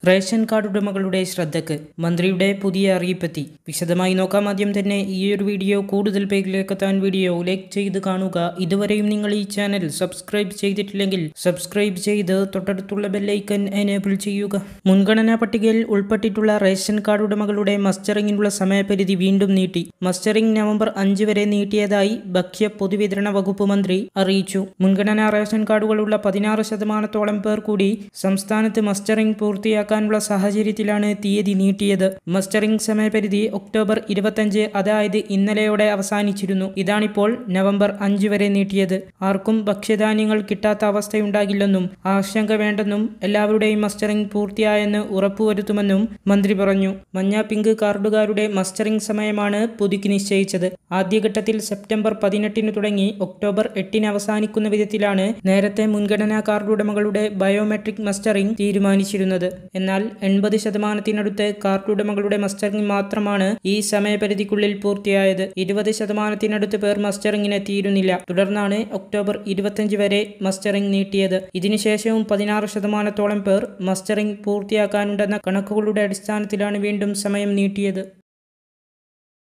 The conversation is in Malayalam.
റേഷൻ കാർഡ് ഉടമകളുടെ ശ്രദ്ധയ്ക്ക് മന്ത്രിയുടെ പുതിയ അറിയിപ്പെത്തി വിശദമായി നോക്കാം ആദ്യം തന്നെ ഈ ഒരു വീഡിയോ കൂടുതൽ പേരിലേക്ക് എത്താൻ വീഡിയോ ലൈക്ക് ചെയ്ത് കാണുക ഇതുവരെയും നിങ്ങൾ ഈ ചാനൽ സബ്സ്ക്രൈബ് ചെയ്തിട്ടില്ലെങ്കിൽ സബ്സ്ക്രൈബ് ചെയ്ത് തൊട്ടടുത്തുള്ള ബെല്ലൈക്കൻ എനേബിൾ ചെയ്യുക മുൻഗണനാ പട്ടികയിൽ ഉൾപ്പെട്ടിട്ടുള്ള റേഷൻ കാർഡ് ഉടമകളുടെ മസ്റ്ററിങ്ങിനുള്ള സമയപരിധി വീണ്ടും നീട്ടി മസ്റ്ററിംഗ് നവംബർ അഞ്ച് വരെ നീട്ടിയതായി ഭക്ഷ്യ പൊതുവിതരണ വകുപ്പ് മന്ത്രി അറിയിച്ചു മുൻഗണനാ റേഷൻ കാർഡുകളുള്ള പതിനാറ് ശതമാനത്തോളം പേർ കൂടി സംസ്ഥാനത്ത് മസ്റ്ററിംഗ് പൂർത്തിയാക്കാനുള്ള സാഹചര്യത്തിലാണ് തീയതി നീട്ടിയത് മസ്റ്ററിംഗ് സമയപരിധി ഒക്ടോബർ ഇരുപത്തഞ്ച് അതായത് ഇന്നലെയോടെ അവസാനിച്ചിരുന്നു ഇതാണിപ്പോൾ നവംബർ അഞ്ച് വരെ നീട്ടിയത് ആർക്കും ഭക്ഷ്യധാന്യങ്ങൾ കിട്ടാത്ത അവസ്ഥയുണ്ടാകില്ലെന്നും ആശങ്ക വേണ്ടെന്നും എല്ലാവരുടെയും മസ്റ്ററിംഗ് പൂർത്തിയായെന്ന് ഉറപ്പുവരുത്തുമെന്നും മന്ത്രി പറഞ്ഞു മഞ്ഞ പിങ്ക് കാർഡുകാരുടെ മസ്റ്ററിംഗ് സമയമാണ് പുതുക്കി നിശ്ചയിച്ചത് ആദ്യഘട്ടത്തിൽ സെപ്റ്റംബർ പതിനെട്ടിന് തുടങ്ങി ഒക്ടോബർ എട്ടിന് അവസാനിക്കുന്ന വിധത്തിലാണ് നേരത്തെ മുൻഗണനാ കാർഡ് ഉടമകളുടെ ബയോമെട്രിക് മസ്റ്ററിംഗ് തീരുമാനിച്ചിരുന്നത് എന്നാൽ എൺപത് ശതമാനത്തിനടുത്ത് കാർഡ് ഉടമകളുടെ മസ്റ്ററിംഗ് മാത്രമാണ് ഈ സമയപരിധിക്കുള്ളിൽ പൂർത്തിയായത് ഇരുപത് ശതമാനത്തിനടുത്ത് പേർ മസ്റ്ററിംഗിന് എത്തിയിരുന്നില്ല തുടർന്നാണ് ഒക്ടോബർ ഇരുപത്തഞ്ച് വരെ മസ്റ്ററിംഗ് നീട്ടിയത് ഇതിനുശേഷവും പതിനാറ് ശതമാനത്തോളം പേർ മസ്റ്ററിംഗ് പൂർത്തിയാക്കാനുണ്ടെന്ന കണക്കുകളുടെ അടിസ്ഥാനത്തിലാണ് വീണ്ടും സമയം നീട്ടിയത്